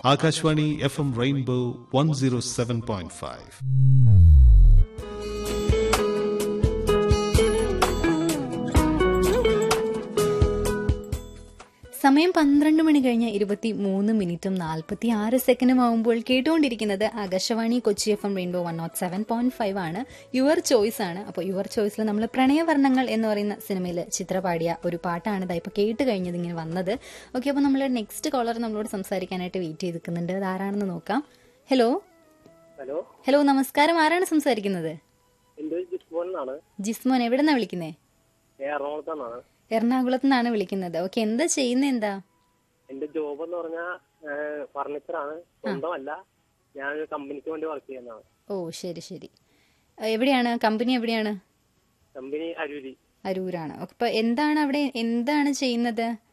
Akashvani F M rainbow one zero seven point five സമയം പന്ത്രണ്ട് മണി കഴിഞ്ഞ് ഇരുപത്തി മൂന്ന് മിനിറ്റും നാൽപ്പത്തി ആറ് സെക്കൻഡും ആകുമ്പോൾ കേട്ടുകൊണ്ടിരിക്കുന്നത് Akashvani Kochi F M rainbow one nought seven point five ആണ് യുവർ ചോയ്സ് ആണ് അപ്പോൾ യുവർ ചോയ്സിൽ നമ്മൾ പ്രണയവർണ്ണങ്ങൾ എന്ന് പറയുന്ന സിനിമയിൽ ചിത്ര പാടിയ ഒരു പാട്ടാണ് ഇതാ ഇപ്പോൾ കേട്ട് കഴിഞ്ഞത് ഇങ്ങനെ വന്നത് ഓക്കെ അപ്പോൾ നമ്മൾ നെക്സ്റ്റ് കോളർ നമ്മളോട് സംസാരിക്കാനായിട്ട് വെയിറ്റ് ചെയ്ത് നിൽക്കുന്നുണ്ട് അത് ആരാണെന്ന് നോക്കാം ഹലോ ഹലോ ഹലോ നമസ്കാരം ആരാണ് സംസാരിക്കുന്നത് എന്റെ ജിസ്മോൻ എന്നാണ് ജിസ്മോൻ എവിടെ നിന്നാണ് വിളിക്കുന്നത് എറണാകുളത്ത് നിന്നാണ് എറണാകുളത്ത് നിന്നാണ് വിളിക്കുന്നത് ഓക്കെ എന്താ ചെയ്യുന്നത് എന്താ എന്റെ ജോബ് എന്ന് പറഞ്ഞാൽ ഫർണിച്ചറാണ് സ്വന്തമല്ല ഞാൻ ഒരു കമ്പനിക്ക് വേണ്ടി വർക്ക് ചെയ്യുന്നതാണ് ഓ ശരി ശരി എവിടെയാണ് കമ്പനി എവിടെയാണ് കമ്പനി അരൂരി അരൂരാണ് അപ്പൊ എന്താണ് അവിടെ എന്താണ് ചെയ്യുന്നത്